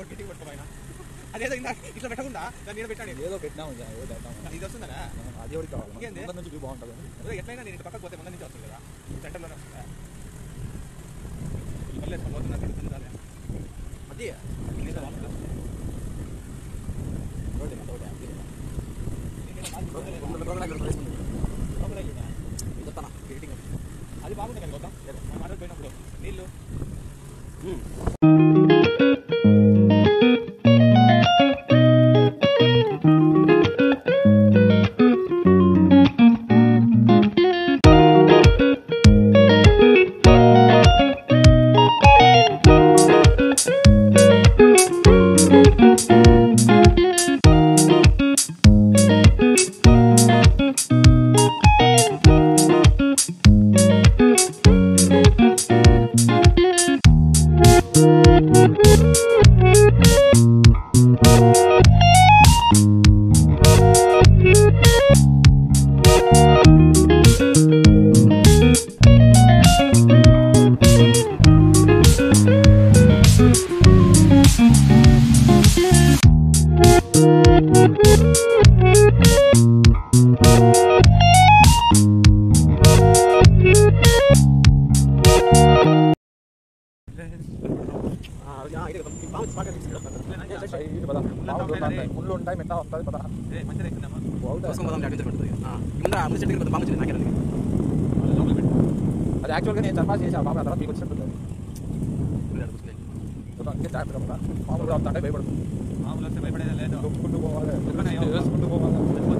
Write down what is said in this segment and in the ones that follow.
Note గట్టిగా పట్టుకోపోయినా అదేదో ఇందా ఇట్లా పెట్టకుండా దాన్ని నేను పెట్టాను ఏదో పెట్టినాము ఇక, ఏదో పెట్టాము ఇది వస్తుందా అది ఎవరికి కావాలి ఇంకేంది? ముందర నుంచి వ్యూ బాగుంటుంది అదే ఎట్లయినా నేను ఇటు పక్కకు పోతే ముందు నుంచి వస్తుంది కదా సెంటర్లోనే వస్తుందా ఈ మళ్ళీ వేసుకొని పోతున్నా తెలుస్తుంది రాలే. అది ఇది బాగుంటుంది. రోడ్డు ఎంత ఒకటి హ్యాపీ అది బాగుంటుంది కదా గౌతమ్ మనం అడవి పోయినప్పుడు నీళ్ళు ముళ్ళు ఉంటాయి మెత్త వస్తుంది పద మంచిగా ఎక్కున్నామా అది యాక్చువల్గా నేను చర్మా చేసా బాబు తర్వాత మీకు వచ్చినట్టు అందుకే జాగ్రత్తగా పద మామూలుగా వస్తుంటే భయపడుతుంది మామూలు వస్తే భయపడేదే లేదు దొక్కుంటూ పోవాలి ఎందుకని? వేసుకుంటూ పోవాలి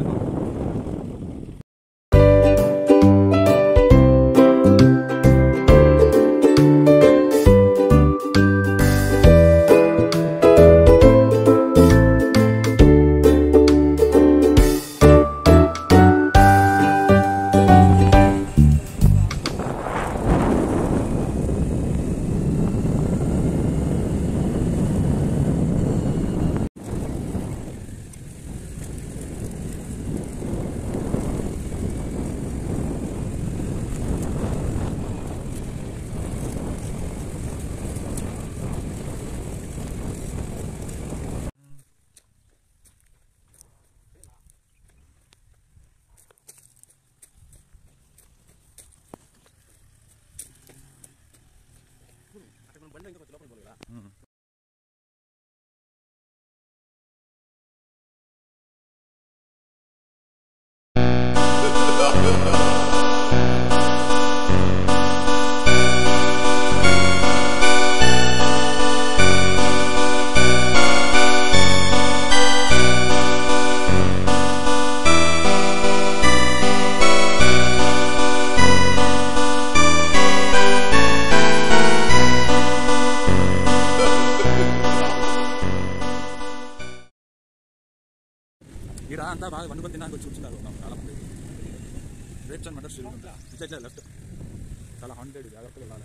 ఇక్కడ అంతా బాగా వండుకొని తినడానికి వచ్చి కూర్చున్నారు చాలా మంది రేప్స్ అండ్ మర్డర్స్ జరుగుతుంది లెఫ్ట్ చాలా హాంటెడ్ జాగ్రత్తగా వెళ్ళాలి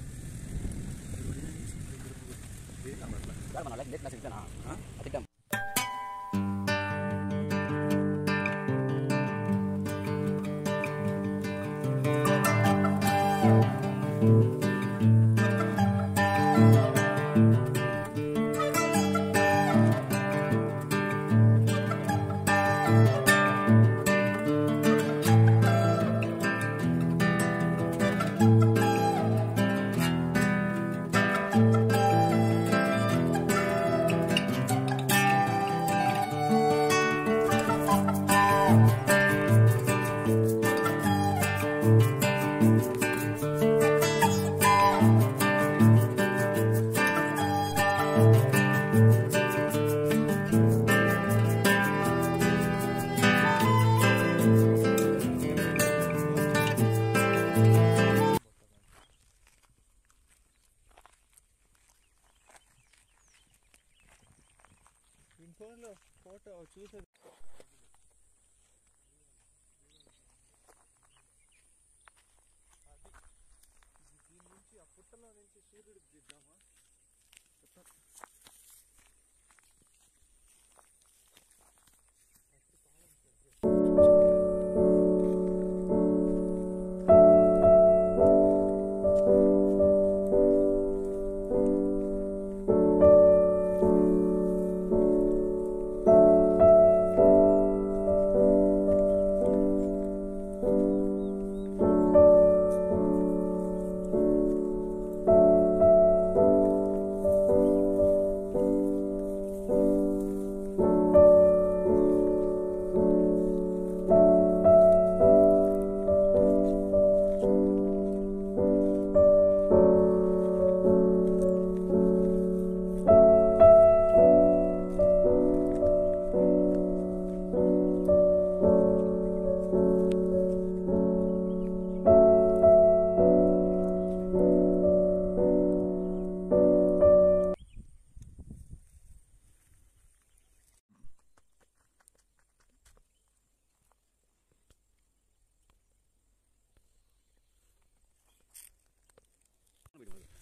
ఏం కనబడట్లే. ఆ? ఫోన్లో ఫోటో చూసే దీని నుంచి ఆ పుట్టలో నుంచి సూర్యుడికి దిద్దామా ఆ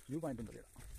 వ్యూ పాయింట్ ఉంటుంది ఇక్కడ